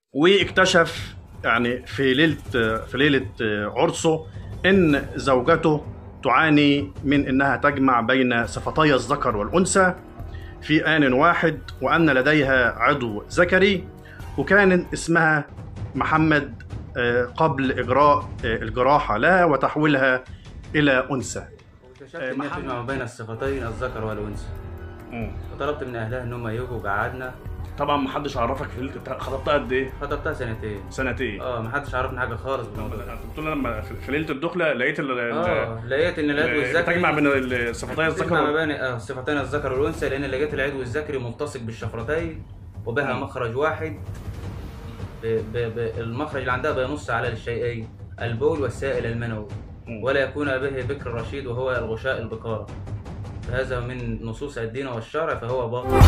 واكتشف يعني في ليله في ليله عرسه ان زوجته تعاني من انها تجمع بين صفتي الذكر والانثى في ان واحد وان لديها عضو ذكري وكان اسمها محمد آه، قبل اجراء آه، الجراحه لها وتحويلها الى انثى واكتشفت آه، ان هي محمد. تجمع بين الصفتين الذكر والانثى وطلبت من اهلها ان هم يجوا وقعدنا طبعا ما حدش عرفك في ليله خطبتها قد ايه خطبتها سنتين سنتين اه ما حدش عرفني حاجه خالص بالموضوع ده قلت له لما في في ليله الدخله لقيت ال- ال- اه لقيت ان العضو ال- الذكري تجمع بين ال- صفتي تجمع الذكر ما وال- بين اه صفتين الذكر والانثى لان لقيت العضو الذكري ملتصق بالشفرتين وبها مم. مخرج واحد ب... ب... ب... المخرج اللي عندها بينص على الشيئين البول والسائل المنوي مم. ولا يكون به بكر رشيد وهو الغشاء البكارة فهذا من نصوص الدين والشرع فهو باطل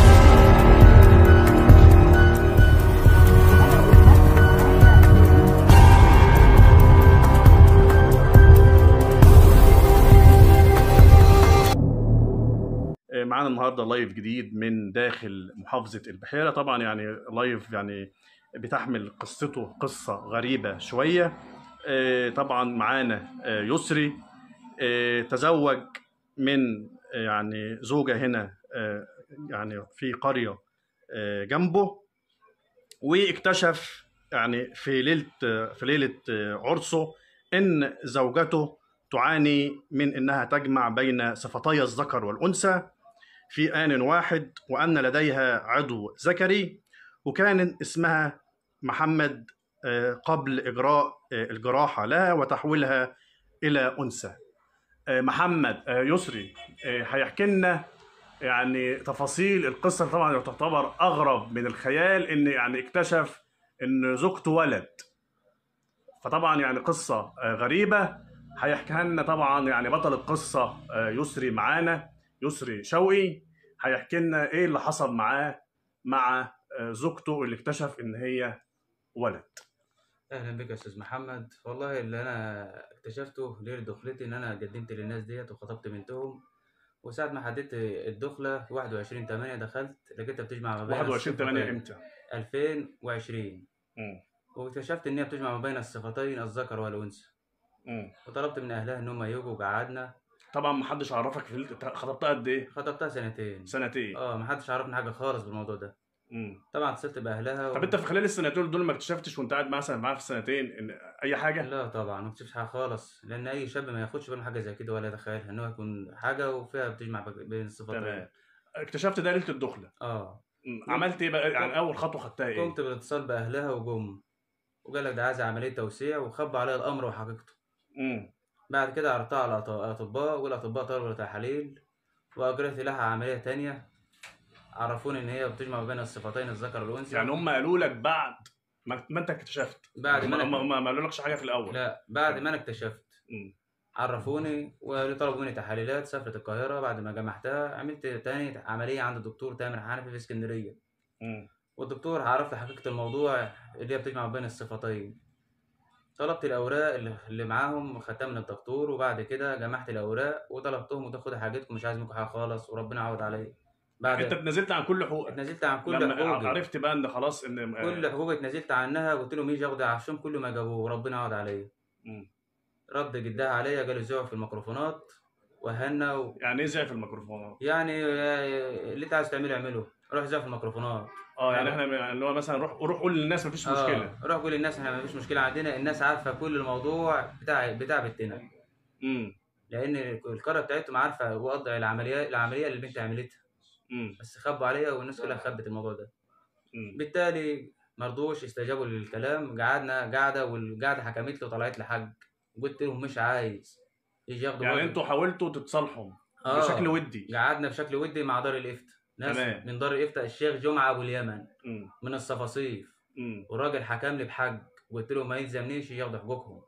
معانا النهارده لايف جديد من داخل محافظه البحيره طبعا يعني لايف يعني بتحمل قصته قصه غريبه شويه آه، طبعا معانا آه، يسري آه، تزوج من آه، يعني زوجه هنا آه، يعني في قريه آه، جنبه واكتشف يعني في ليله في ليله عرسه ان زوجته تعاني من انها تجمع بين صفتي الذكر والانثى في آن واحد وأن لديها عضو ذكري وكان اسمها محمد آه، قبل إجراء آه، الجراحة لها وتحويلها إلى أنثى آه، محمد آه، يسري آه، هيحكي لنا يعني تفاصيل القصة طبعا تعتبر أغرب من الخيال إن يعني اكتشف إن زوجته ولد فطبعا يعني قصة آه، غريبة هيحكيها لنا طبعا يعني بطل القصة آه، يسري معانا يسري شوقي هيحكي لنا ايه اللي حصل معاه مع آه، زوجته اللي اكتشف ان هي ولد اهلا بك يا استاذ محمد والله اللي انا اكتشفته ليله دخلتي ان انا قدمت للناس ديت وخطبت بنتهم وساعة ما حددت الدخلة 21 8 دخلت لقيتها بتجمع ما بين 21 8 الصفتين. امتى؟ 2020 مم. واكتشفت ان هي بتجمع ما بين الصفتين الذكر والانثى مم. وطلبت من اهلها ان هم يجوا وقعدنا طبعا ما حدش عرفك في ليلة- خطبتها قد ايه؟ خطبتها سنتين سنتين اه ما حدش عرفني حاجه خالص بالموضوع ده مم. طبعا اتصلت باهلها و... طب انت في خلال السنتين دول ما اكتشفتش وانت قاعد مثلا معاها في السنتين ان اي حاجه؟ لا طبعا ما اكتشفش حاجه خالص لان اي شاب ما ياخدش باله من حاجه زي كده ولا يتخيلها ان هو يكون حاجه وفيها بتجمع بك- بين الصفتين تمام اكتشفت ده ليله الدخله اه مم. عملت ايه بقى؟ يعني اول خطوه خدتها ايه؟ قمت بالاتصال باهلها وجم وقال لك ده عايز عمليه توسيع وخبى عليا الامر وحقيقته مم. بعد كده عرضتها على الأط- الاطباء والاطباء طلبوا تحاليل واجريت لها عمليه تانية عرفوني ان هي بتجمع بين الصفتين الذكر والانثى يعني هم قالوا لك بعد ما ما انت اكتشفت بعد ما هم أنا- هم ما قالولكش حاجه في الاول لا بعد ما انا اكتشفت مم. عرفوني وطلبوا مني تحاليلات سافرت القاهرة بعد ما جمعتها عملت تاني عملية عند الدكتور تامر حنفي في اسكندرية مم. والدكتور عرف لي حقيقة الموضوع اللي هي بتجمع بين الصفتين طلبت الأوراق اللي- اللي معاهم خدتها من الدكتور وبعد كده جمعت الأوراق وطلبتهم وتاخدوا حاجتكم مش عايز منكم حاجة خالص وربنا يعوض عليا بعد انت اتنازلت عن كل حقوقك اتنازلت عن كل لما حقوقي عرفت بقى ان خلاص ان كل حقوقي اتنازلت عنها قلت لهم يجي ياخدوا عشان كل ما جابوه وربنا يعوض عليا مم. رد جدها عليا قالوا زعوا في الميكروفونات وهنا و... يعني ايه زي في الميكروفونات يعني اللي انت عايز تعمله اعمله روح زي في الميكروفونات اه يعني احنا اللي هو مثلا روح روح قول للناس مفيش مشكله آه. روح قول للناس احنا مفيش مشكله عندنا الناس عارفه كل الموضوع بتاع بتاع بنتنا امم لان القريه بتاعتهم عارفه وضع العمليه العمليه اللي البنت عملتها امم بس خبوا عليا والناس كلها خبت الموضوع ده امم بالتالي مرضوش استجابوا للكلام قعدنا قاعده والقعده حكمت له طلعت لي حق قلت لهم مش عايز يجي ياخدوا يعني وضعي. انتوا حاولتوا تتصالحوا آه. بشكل ودي قعدنا بشكل ودي مع دار الافتاء ناس تمام. من دار الافتاء الشيخ جمعه ابو اليمن امم من الصفاصيف امم والراجل حكم لي بحق قلت له ما يلزمنيش ياخدوا حقوقهم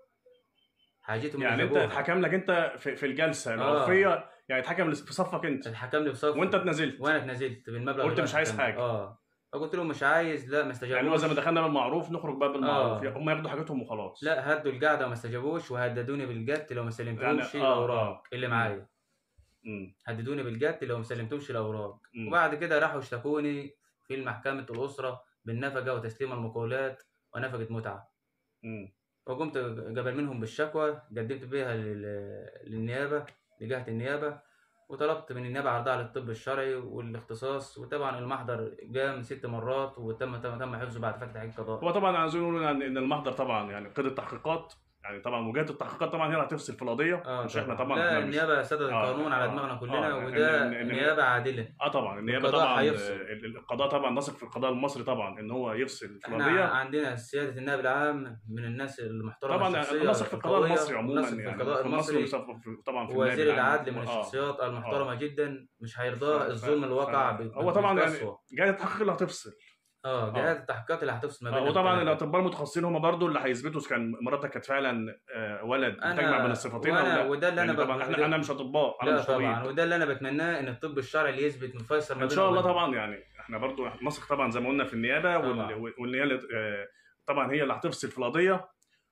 حاجتهم يعني انت يجيبوها. اتحكم لك انت في, في الجلسه آه. العرفيه يعني اتحكم في صفك انت الحكم لي بصف وانت اتنازلت وانا اتنازلت بالمبلغ قلت اللي مش أنا عايز حكمت. حاجة. اه فقلت له مش عايز لا ما استجابوش يعني هو زي ما دخلنا بالمعروف نخرج بقى بالمعروف آه. يعني هم ياخدوا حاجتهم وخلاص لا هدوا القعده وما استجابوش وهددوني بالجت لو ما سلمتهمش يعني- آه، الاوراق آه. اللي معايا امم هددوني بالجت لو ما سلمتهمش الاوراق مم. وبعد كده راحوا اشتكوني في محكمه الاسره بالنفقه وتسليم المقاولات ونفقت متعة مم. وقمت قبل منهم بالشكوى قدمت بيها لل- للنيابة لجهة النيابة وطلبت من النيابة عرضها للطب الشرعي والاختصاص وطبعا المحضر جاء من ست مرات وتم تم, تم حفظه بعد فتح تحقيق قضاء هو طبعا عايزين نقول ان إن المحضر طبعا يعني قيد التحقيقات يعني طبعا وجهه التحقيقات طبعا هي اللي هتفصل في القضيه اه مش احنا طبعا لا احنا مش النيابة سدد آه، القانون على آه، دماغنا آه، كلنا إن- وده إن- إن- نيابة عادلة اه طبعا النيابه القضاء طبعا هيفصل. ال- ال- القضاء طبعا نثق في القضاء المصري طبعا ان هو يفصل في احنا القضيه عندنا سيادة النائب العام من الناس المحترمة طبعا الشخصية نثق في القضاء القوية، المصري عموما ونثق في يعني القضاء في مصر المصري ونثق في- طبعا في ووزير النائب العام. العدل من آه. الشخصيات المحترمة جدا مش هيرضى ف- الظلم ف- اللي وقع ف- ب- هو طبعا يعني بالقسوة. جهه التحقيق اللي هتفصل اه جهات التحقيقات اللي هتفصل ما آه، بين وطبعا الاطباء المتخصصين هم برضو اللي هيثبتوا اذا كان مراتك كانت فعلا آه، ولد أنا- بتجمع بين الصفتين او وأنا- لا وده اللي أنا يعني طبعا بقول- احنا انا مش اطباء انا لا مش طبيب طبعا وده اللي انا بتمناه ان الطب الشرعي اللي يثبت من فيصل ما ان بينه شاء الله وبين- طبعا يعني احنا برضو نثق طبعا زي ما قلنا في النيابه طبعا. وال- وان هي اللي- آه، طبعا هي اللي هتفصل في القضيه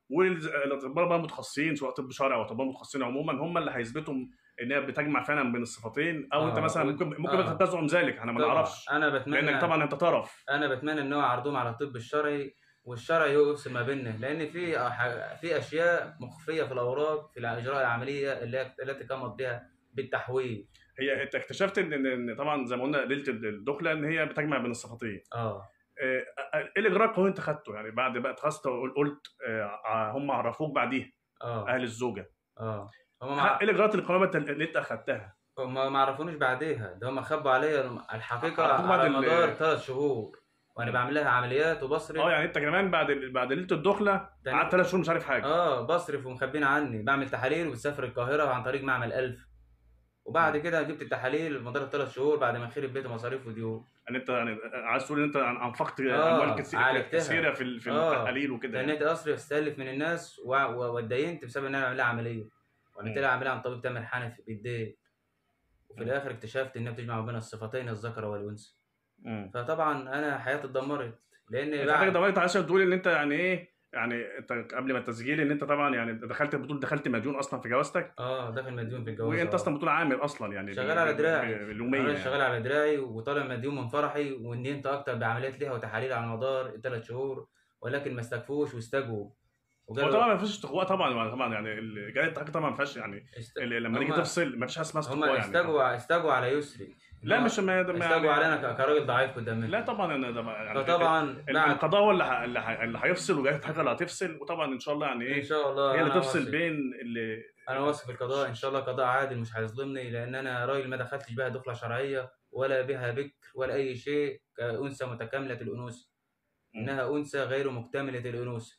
والاطباء بقى المتخصصين سواء طب شرعي او اطباء متخصصين عموما هم اللي هيثبتوا ان هي بتجمع فعلا بين الصفتين او آه، انت مثلا و- ممكن ممكن آه. تزعم ذلك احنا ما طبعا. نعرفش انا بتمنى لانك طبعا انت طرف انا بتمنى ان هو عرضهم على الطب الشرعي والشرعي هو يفصل ما بيننا لان في أح- في اشياء مخفيه في الاوراق في اجراء العمليه اللي هي- التي قامت بها بالتحويل هي انت اكتشفت ان ان طبعا زي ما قلنا ليله الدخله ان هي بتجمع بين الصفتين اه آه، ايه الاجراء القانوني انت خدته يعني بعد بقى اتخذت قلت آه، هم عرفوك بعديها اه اهل الزوجه اه هم ها- ما ايه الاجراءات القانونيه انت- اللي انت اخذتها هم ما عرفونيش بعديها ده هم خبوا عليا الحقيقه عرفوك بعد على ال- مدار ثلاث شهور وانا بعمل لها عمليات وبصرف اه يعني انت كمان بعد بعد ليله الدخله تاني- قعدت ثلاث شهور مش عارف حاجه اه بصرف ومخبين عني بعمل تحاليل وبسافر القاهره عن طريق معمل ألف وبعد كده جبت التحاليل مدار ثلاث شهور بعد ما خرب بيت مصاريف وديون يعني انت يعني عايز تقول ان انت انفقت آه، اموال كثيره عالجتها. كثيره في ال- في آه، التحاليل وكده يعني. تنيت اصرف استلف من الناس و- و- واتدينت بسبب ان انا عامل لها عمليه وعملت لها عمليه عن طبيب تامر حنفي بالدين وفي مم. الاخر اكتشفت انها بتجمع بين الصفتين الذكر والانثى مم. فطبعا انا حياتي اتدمرت لان انت حضرتك بعد دورت عشان تقول ان انت يعني ايه يعني انت قبل ما التسجيل ان انت طبعا يعني دخلت بتقول دخلت مديون اصلا في جوازتك اه داخل مديون في الجواز وانت آه. اصلا بتقول عامل اصلا يعني شغال على دراعي. باليوميه انا يعني. شغال على دراعي وطالع مديون من فرحي وندمت اكتر بعمليات ليها وتحاليل على مدار ثلاث شهور ولكن ما استكفوش واستجووا هو وقالوا طبعا ما فيش استقواء طبعا طبعا يعني الجاي التحقيق طبعا ما فيهاش يعني است... ال- لما نيجي هما- تفصل ما فيش حاجه اسمها هم استقواء يعني استجوا استجوا على يسري لا هم مش ما ما استجوا يعني علينا ك- كراجل ضعيف قدام منهم لا طبعا انا ده يعني فطبعا ال- بعد القضاء هو اللي ه- اللي ه- اللي هيفصل وجايه الحاجه اللي هتفصل وطبعا ان شاء الله يعني ان ايه شاء الله هي اللي أنا تفصل واثق. بين اللي انا واثق في القضاء ان شاء الله قضاء عادل مش هيظلمني لان انا راجل ما دخلتش بها دخله شرعيه ولا بها بكر ولا اي شيء كانثى متكامله الانوثه انها انثى غير مكتمله الانوثه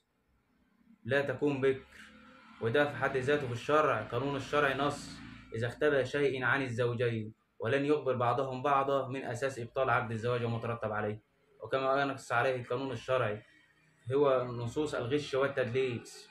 لا تكون بكر وده في حد ذاته في الشرع قانون الشرع نص اذا اختبى شيء عن الزوجين ولن يخبر بعضهم بعضا من اساس ابطال عقد الزواج ومترتب عليه وكما نص عليه القانون الشرعي هو نصوص الغش والتدليس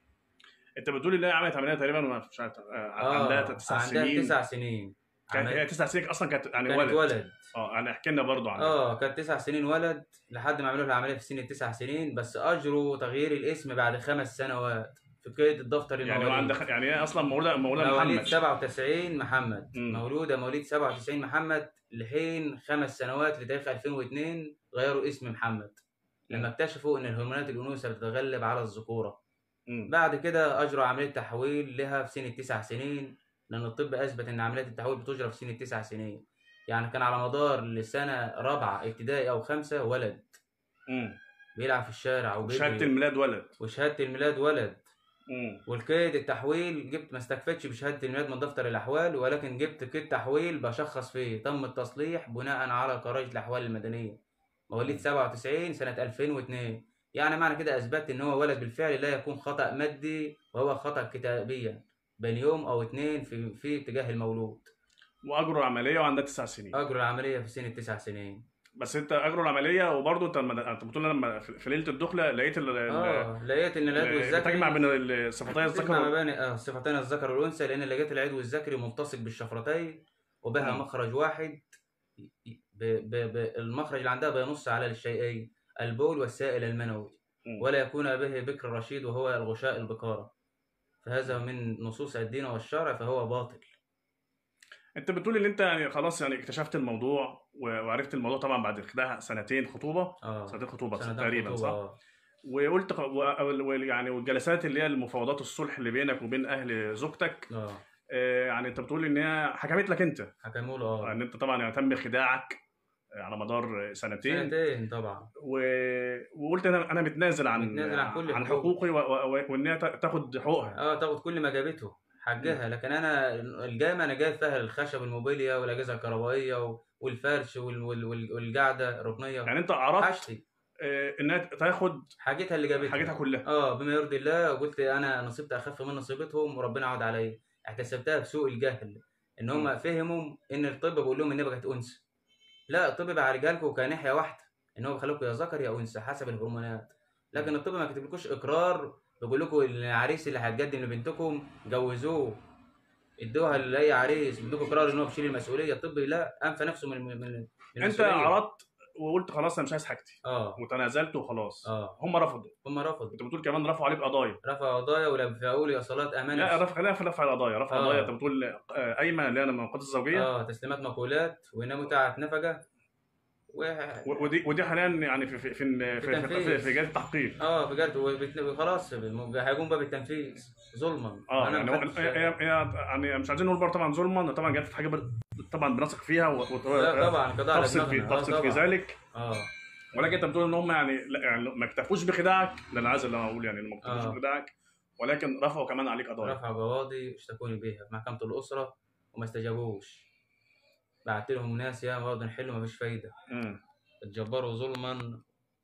انت بتقول ان هي عملت عمليه تقريبا مش عارف آه، اه عندها تسع عندها سنين تسع سنين كانت عمل- هي تسع سنين اصلا كانت يعني كانت ولد ولد اه يعني احكي لنا برضه عن اه كانت تسع سنين ولد لحد ما عملوا لها عمليه في سن التسع سنين بس اجروا تغيير الاسم بعد خمس سنوات في قيد الدفتر يعني هو المواليد عندها يعني هي اصلا مولوده مولوده مواليد محمد 97 محمد مم. مولوده مواليد 97 محمد لحين خمس سنوات لتاريخ 2002 غيروا اسم محمد لما اكتشفوا ان الهرمونات الانوثه بتتغلب على الذكوره مم. بعد كده اجروا عمليه تحويل لها في سن التسع سنين لان الطب اثبت ان عمليات التحويل بتجرى في سن التسع سنين يعني كان على مدار لسنه رابعه ابتدائي او خمسه ولد مم. بيلعب في الشارع شهاده وبيجري الميلاد ولد وشهاده الميلاد ولد مم. والكيد التحويل جبت ما استكفتش بشهاده الميلاد من دفتر الاحوال ولكن جبت كيد تحويل بشخص فيه تم التصليح بناء على قرارة الاحوال المدنيه مواليد 97 سنه 2002 يعني معنى كده اثبت ان هو ولد بالفعل لا يكون خطا مادي وهو خطا كتابيا بين يوم او اتنين في في اتجاه المولود واجروا العمليه وعندها تسع سنين اجروا العمليه في سن التسع سنين بس انت اجروا العمليه وبرضه انت لما انت بتقول لما في في ليله الدخله لقيت ال ال- اه لقيت ان العضو ال- الذكري تجمع بين الصفتين تجمع الذكر ما بين آه، صفتين الذكر والانثى لان لقيت العضو الذكري ملتصق بالشفرتين وبها مم. مخرج واحد ب... ب... ب... المخرج اللي عندها بينص على الشيئين البول والسائل المنوي مم. ولا يكون به بكر رشيد وهو الغشاء البكارة فهذا من نصوص الدين والشرع فهو باطل انت بتقول ان انت يعني خلاص يعني اكتشفت الموضوع و- وعرفت الموضوع طبعا بعد كده سنتين خطوبه اه سنتين خطوبه سنتين تقريبا خطوبة، صح؟ آه. وقلت ق- و- و- يعني والجلسات اللي هي المفاوضات الصلح اللي بينك وبين اهل زوجتك اه آه، يعني انت بتقول ان هي حكمت لك انت حكموا له اه ان انت طبعا يعني تم خداعك آه، على مدار سنتين سنتين طبعا و... وقلت انا انا متنازل عن متنازل عن كل عن حقوق. حقوقي و... و... وان هي تا- تاخد حقوقها اه تاخد كل ما جابته حجها لكن انا الجامعه انا جايب فيها الخشب الموبيليا والاجهزه الكهربائيه و- والفرش وال- وال- وال- والقعده الركنيه يعني انت عرضت حاجتي آه، انها تاخد حاجتها اللي جابتها حاجتها كلها اه بما يرضي الله وقلت انا نصيبتي اخف من نصيبتهم وربنا يعود عليا احتسبتها بسوء الجهل ان هم مم. فهموا ان الطب بيقول لهم ان بقت انثى لا الطب بعالجها لكم كناحيه واحده ان هو بيخليكم يا ذكر يا انثى حسب الهرمونات لكن الطب ما كتبلكوش اقرار بيقول لكم العريس اللي هتقدم لبنتكم جوزوه ادوها لاي عريس بدكم اقرار ان هو بيشيل المسؤوليه الطب لا انفى نفسه من من من انت المسؤولية. عرضت وقلت خلاص انا مش عايز حاجتي اه وتنازلت وخلاص اه هم رفضوا هم رفضوا انت بتقول كمان رفعوا عليك قضايا رفع قضايا ولفقوا لي اصالات امانه لا رفع خلينا في رفع القضايا رفع آه. القضايا انت بتقول آه، ايمن اللي انا من القضاء الزوجيه اه تسليمات مقولات وانها متعه نفقه و... و- ودي ودي حاليا يعني في في في في, في, في, تنفيذ. في جهاز التحقيق اه بجد وبت- خلاص هيقوم بقى بالتنفيذ ظلما اه أنا يعني ما هو خدتش- هي هي- يعني مش عايزين نقول برضه طبعا ظلما طبعا جهاز التحقيق بر- طبعا بنثق فيها و- و- لا طبعا قضاء على تفصل في دماغنا آه تفصل في طبعا. ذلك اه ولكن انت بتقول ان هم يعني لا يعني ما اكتفوش بخداعك ده انا عايز اللي انا اقول يعني ما اكتفوش آه. بخداعك ولكن رفعوا كمان عليك قضايا رفع قواضي اشتكوني بيها في محكمه الاسره وما استجابوش بعت لهم ناس يا برضه نحل مفيش فايده مم. اتجبروا ظلما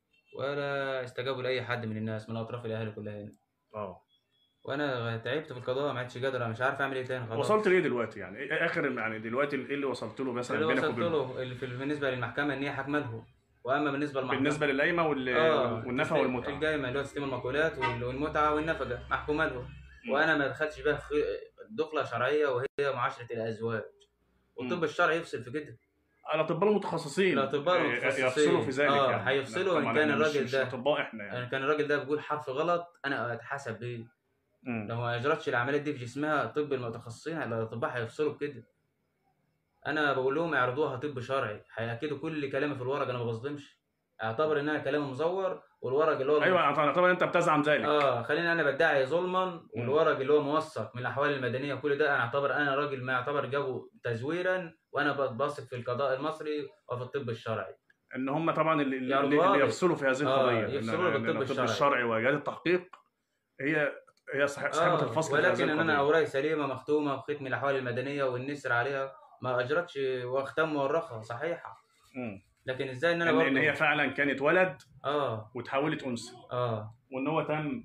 ولا استجابوا لاي حد من الناس من اطراف الاهالي كلها هنا اه وانا تعبت في القضاء ما عدتش قادر أنا مش عارف اعمل ايه تاني خلاص وصلت ليه دلوقتي يعني ايه اخر يعني دلوقتي ايه اللي وصلت له مثلا اللي بينك وصلت وبينه له اللي في بالنسبه للمحكمه ان هي حاكمه له واما بالنسبه للمحكمه بالنسبه للقايمه وال... اه والنفقه والمتعه الجايمه اللي هو تسليم المقولات وال- والمتعه والنفقه محكومه له وانا ما دخلتش بها في دخله شرعيه وهي معاشره الازواج والطب مم. الشرعي يفصل في كده الاطباء المتخصصين الأطباء آه، المتخصصين. يفصلوا في ذلك آه، يعني هيفصلوا إن طبعاً كان إحنا مش- الراجل مش ده- اطباء احنا يعني يعني كان الراجل ده بيقول حرف غلط انا اتحسب بيه مم. لو ما اجرتش العمليات دي في جسمها طب المتخصصين الاطباء هيفصلوا بكده انا بقول لهم اعرضوها طب شرعي هياكدوا كل كلامي في الورق انا ما بظلمش اعتبر ان انا كلامي مزور والورق اللي هو ايوه طبعا طبعاً انت بتزعم ذلك اه خليني انا بدعي ظلما والورق اللي هو موثق من الاحوال المدنيه كل ده انا اعتبر انا راجل ما يعتبر جابه تزويرا وانا بثق في القضاء المصري وفي الطب الشرعي ان هم طبعا اللي, اللي, يعرضوها اللي لي. يفصلوا في هذه آه، القضيه إن- يفصلوا إن بالطب الطب الشرعي. الشرعي وجهات التحقيق هي هي صح- صاحبه آه الفصل في هذه ولكن ان انا القضيه اوراقي سليمه مختومه وختم الاحوال المدنيه والنسر عليها ما اجرتش واختم مورخه صحيحه مم. لكن ازاي ان انا ان, برضه إن هي فعلا كانت ولد اه وتحولت انثى اه وان هو تم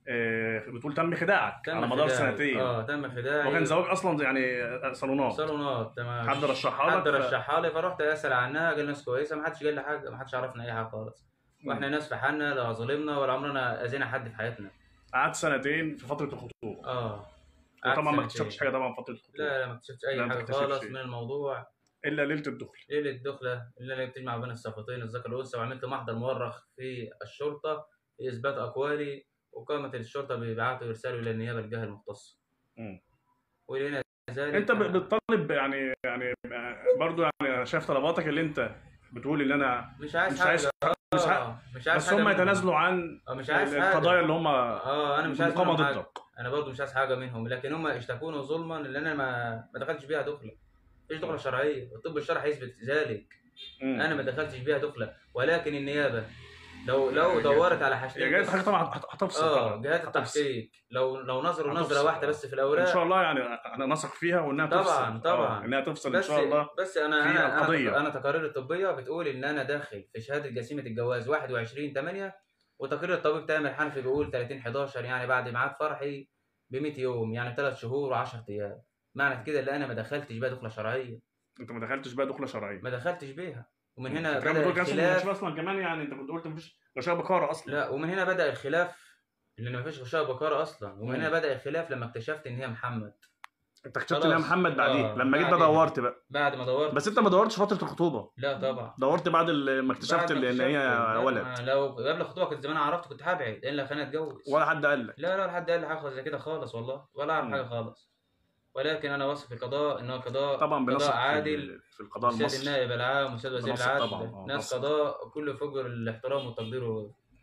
آه، بتقول تم خداعك تم على مدار خداعي. سنتين اه تم خداعي وكان زواج اصلا يعني آه، صالونات صالونات تمام حد رشحها حد لك ف- رشحها لي فرحت اسال عنها قال ناس كويسه ما حدش قال لي حاجه ما حدش عرفنا اي حاجه خالص واحنا ناس في حالنا لا ظلمنا ولا عمرنا اذينا حد في حياتنا قعدت سنتين في فتره الخطوبه اه وطبعا ما قعدت اكتشفتش سنتين. حاجه طبعا في فتره الخطوبه لا لا ما اكتشفتش اي لا، ما حاجه تكتشفش خالص شيء. من الموضوع الا ليله الدخل ليله الدخله اللي انا بتجمع بين الصفتين الذكر والانثى وعملت محضر مؤرخ في الشرطه لاثبات اقوالي وقامت الشرطه بابعاثه وارساله الى النيابه الجهه المختصه مم. ولنا ذلك انت ب- بتطالب يعني يعني برضو يعني انا شايف طلباتك اللي انت بتقول ان انا مش عايز مش حاجه عايز مش عايز آه، مش عايز بس حاجة هم منهم. يتنازلوا عن آه، مش عايز حاجه القضايا اللي هم اه انا مش عايز مقامه منهم حاجة. ضدك انا برضو مش عايز حاجه منهم لكن هم اشتكونا ظلما اللي انا ما ما دخلتش بيها دخله مفيش دخله شرعيه الطب الشرعي هيثبت ذلك مم. انا ما دخلتش بيها دخله ولكن النيابه لو لو دورت على يا حاجتين جاي بس- حاجه طبعا هت- هتفصل اه طبعا جهات هتفصل. التحقيق لو لو نظروا هتفصل. نظره واحده بس في ان الاوراق شاء الله يعني انا نثق فيها وانها طبعاً، تفصل طبعاً. آه، انها تفصل ان بس شاء الله بس انا في انا القضية. انا انا تقارير الطبيه بتقول ان انا داخل في شهاده جسيمه الجواز 21 8 وتقرير الطبيب تامر حنفي بيقول 30 11 يعني بعد ميعاد فرحي ب 100 يوم يعني 3 شهور و10 ايام معنى كده اللي انا ما دخلتش بيها دخله شرعيه انت ما دخلتش بقى دخله شرعيه ما دخلتش بيها ومن هنا انت كمان بدا بتقول كان اسمه الخلاف مش اصلا كمان يعني انت كنت قلت مفيش غشاء بكاره اصلا لا ومن هنا بدا الخلاف اللي ما فيش غشاء بكاره اصلا ومن مم. هنا بدا الخلاف لما اكتشفت ان هي محمد انت اكتشفت ان هي خلاص. محمد بعديه آه، لما جيت بقى بعدين. دورت بقى بعد ما دورت بس انت ما دورتش فتره الخطوبه لا طبعا دورت بعد ال- ما اكتشفت بعد ما ان اكتشفت. هي لا، ولد ما لو قبل الخطوبه كنت زمان عرفت كنت هبعد الا خليني اتجوز ولا حد قال لك لا لا ولا حد قال لي حاجه زي كده خالص والله ولا اعرف مم. حاجه خالص ولكن انا واثق في القضاء ان هو قضاء طبعا بنثق قضاء في- عادل في القضاء السيد المصري النائب العام والسيد وزير بنثق العدل طبعاً، آه، ناس بنثق. قضاء كل فجر الاحترام والتقدير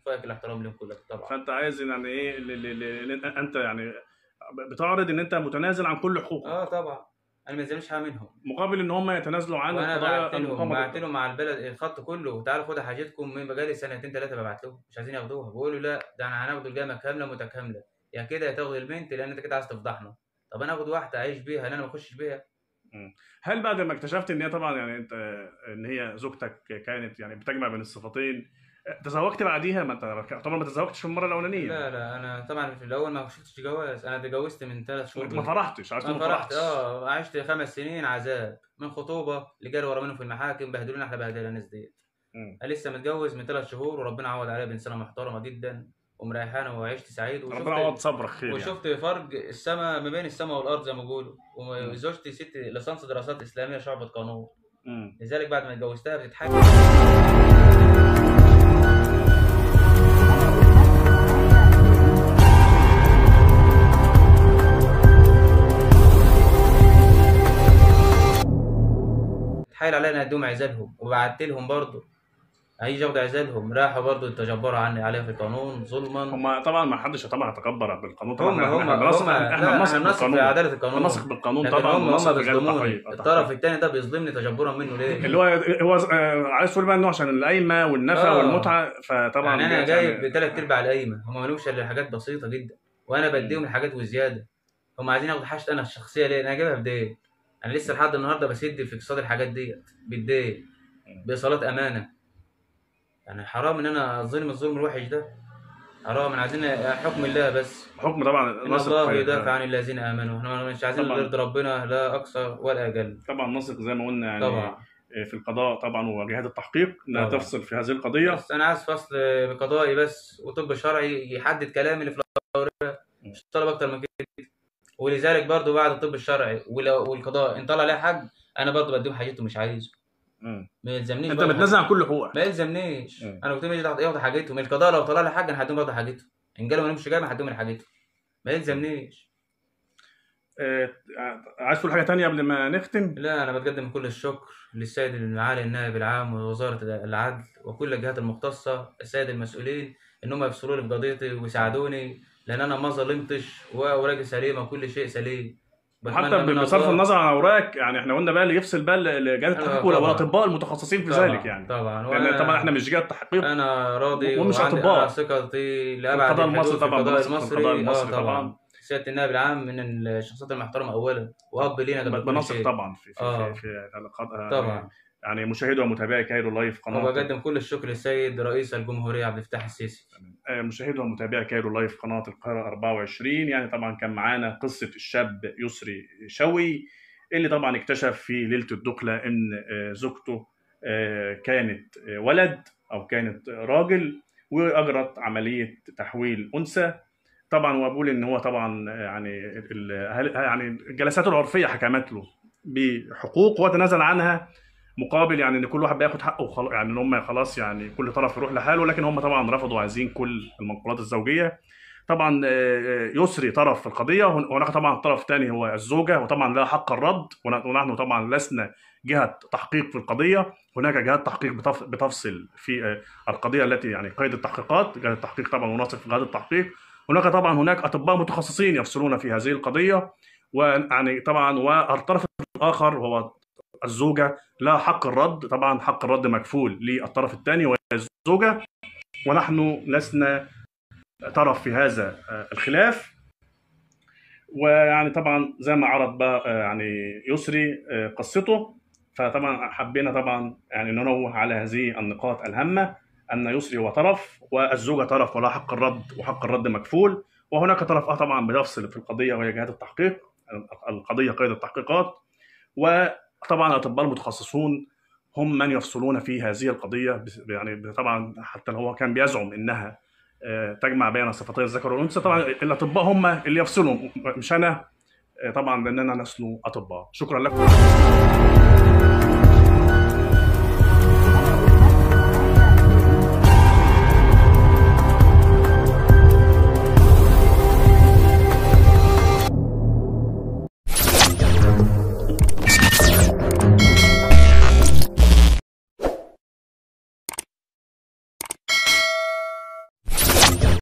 فائق الاحترام لهم كلهم طبعا فانت عايز يعني ايه ل- ل- ل- ل- انت يعني بتعرض ان انت متنازل عن كل حقوقك اه طبعا انا ما يلزمنيش حاجه منهم مقابل ان هم يتنازلوا عن وانا القضايا بعت لهم المقامه بعت ضدك. لهم على البلد الخط كله تعالوا خدوا حاجتكم من بقالي سنتين ثلاثه ببعت لهم مش عايزين ياخدوها بيقولوا لا ده انا هناخد الجامعه كامله متكامله يا كده يا تاخد البنت لان انت كده عايز تفضحنا طب انا اخد واحده اعيش بيها ان انا ما اخشش بيها هل بعد ما اكتشفت ان هي طبعا يعني انت ان هي زوجتك كانت يعني بتجمع بين الصفتين تزوجت بعديها ما انت طبعا ما تزوجتش في المره الاولانيه لا لا انا طبعا في الاول ما شفتش جواز انا اتجوزت من ثلاث شهور ما فرحتش عايز تقول انا ما فرحت فرحتش اه عشت خمس سنين عذاب من خطوبه لجري ورا منهم في المحاكم بهدلونا احنا بهدله الناس ديت مم. انا لسه متجوز من ثلاث شهور وربنا عوض عليا بانسانه محترمه جدا ومريحانه وعشت سعيد ربنا يعوض وشفت صبرك خير يعني. وشفت فرق السماء ما بين السماء والارض زي ما بيقولوا مم. وزوجتي ست ليسانس دراسات اسلاميه شعبة قانون مم. لذلك بعد ما اتجوزتها بتتحكم تحايل علينا ان اديهم عزالهم وبعت لهم برضه هيجي ياخدوا عزالهم راحوا برضه تجبروا عني عليها في القانون ظلما هم طبعا ما حدش طبعا يتكبر بالقانون طبعا هم احنا- هم احنا بنثق- هم احنا لا بنثق احنا بنثق في بالقانون عداله القانون بنثق بالقانون لكن طبعا هم هم بنثق برجال بيظلموني التحقيق الطرف الثاني ده بيظلمني تجبرا منه ليه؟ اللي هو هو آه، عايز تقول بقى انه عشان القايمه والنفع آه. والمتعه فطبعا يعني انا ديت جايب ثلاث ارباع القايمه هم مالهمش الا حاجات بسيطه جدا وانا بديهم الحاجات وزياده هم عايزين ياخدوا حاجتي انا الشخصيه ليه؟ انا جايبها بدين انا لسه لحد النهارده بسد في اقتصاد الحاجات ديت بالدين بايصالات امانه يعني حرام ان انا اظلم الظلم الوحش ده حرام انا عايزين حكم الله بس حكم طبعا ان نثق الله في- يدافع عن الذين امنوا احنا مش عايزين طبعاً. نرضي ربنا لا اكثر ولا اقل طبعا نثق زي ما قلنا يعني طبعا في القضاء طبعا وجهات التحقيق انها طبعا. تفصل في هذه القضيه بس انا عايز فصل قضائي بس وطب شرعي يحدد كلامي اللي في الاوراق مش طلب اكتر من كده ولذلك برضو بعد الطب الشرعي ولو- والقضاء ان طلع عليها حاج انا برضو بديهم حاجته مش عايزه مم. ما يلزمنيش انت برضو بتنزل عن كل حقوقك ما يلزمنيش مم. انا قلت لهم ياخد ياخد حاجتهم القضاء لو طلع لي حاجه انا هديهم برضه حاجته ان قالوا ما لهمش جامع هديهم حاجته ما يلزمنيش آه، عايز تقول حاجه تانية قبل ما نختم لا انا بتقدم كل الشكر للسيد المعالي النائب العام ووزاره العدل وكل الجهات المختصه السيد المسؤولين ان هم يفصلوا لي في قضيتي ويساعدوني لان انا ما ظلمتش واوراقي سليمه وكل شيء سليم بتمنى حتى من بصرف الله- النظر عن اوراق يعني احنا قلنا بقى اللي يفصل بقى لجهات أنا التحقيق طبعاً. والاطباء المتخصصين في طبعاً، ذلك يعني طبعا لان وأنا- طبعا احنا مش جهه تحقيق انا راضي ومش وعندي أطباء. أنا ثقتي لابعد القضاء الحدود المصري في طبعا القضاء بنثق في المصري القضاء آه المصري طبعا طبعا سياده النائب العام من الشخصيات المحترمه اولا واب لينا قبل كل بنثق شيء طبعا في في آه. في, في القضاء طبعا يعني مشاهدي ومتابعي كايرو لايف قناه وبقدم كل الشكر للسيد رئيس الجمهوريه عبد الفتاح السيسي آه، مشاهدي ومتابعي كايرو لايف قناه القاهره 24 يعني طبعا كان معانا قصه الشاب يسري شوي اللي طبعا اكتشف في ليله الدخله ان آه، زوجته آه، كانت آه، ولد او كانت راجل واجرت عمليه تحويل انثى طبعا وبقول ان هو طبعا يعني ال- هل- يعني الجلسات العرفيه حكمت له بحقوق وتنازل عنها مقابل يعني ان كل واحد بياخد حقه وخلاص يعني ان هم خلاص يعني كل طرف يروح لحاله لكن هم طبعا رفضوا عايزين كل المنقولات الزوجيه طبعا آه، يسري طرف في القضيه هن- هناك طبعا طرف ثاني هو الزوجه وطبعا لها حق الرد ون- ونحن طبعا لسنا جهه تحقيق في القضيه هناك جهات تحقيق بتف- بتفصل في آه، القضيه التي يعني قيد التحقيقات جهه التحقيق طبعا مناصف في جهات التحقيق هناك طبعا هناك اطباء متخصصين يفصلون في هذه القضيه ويعني طبعا والطرف الاخر هو الزوجه لها حق الرد طبعا حق الرد مكفول للطرف الثاني وهي الزوجه ونحن لسنا طرف في هذا آه، الخلاف ويعني طبعا زي ما عرض بقى آه، يعني يسري آه، قصته فطبعا حبينا طبعا يعني ننوه على هذه النقاط الهامه ان يسري هو طرف والزوجه طرف ولا حق الرد وحق الرد مكفول وهناك طرف اه طبعا بيفصل في القضيه وهي جهات التحقيق القضيه قيد التحقيقات وطبعا الاطباء المتخصصون هم من يفصلون في هذه القضيه بس- يعني طبعا حتى لو هو كان بيزعم انها آه، تجمع بين صفتي الذكر والانثى طبعا الاطباء هم اللي يفصلوا مش انا آه، طبعا لاننا لسنا اطباء شكرا لكم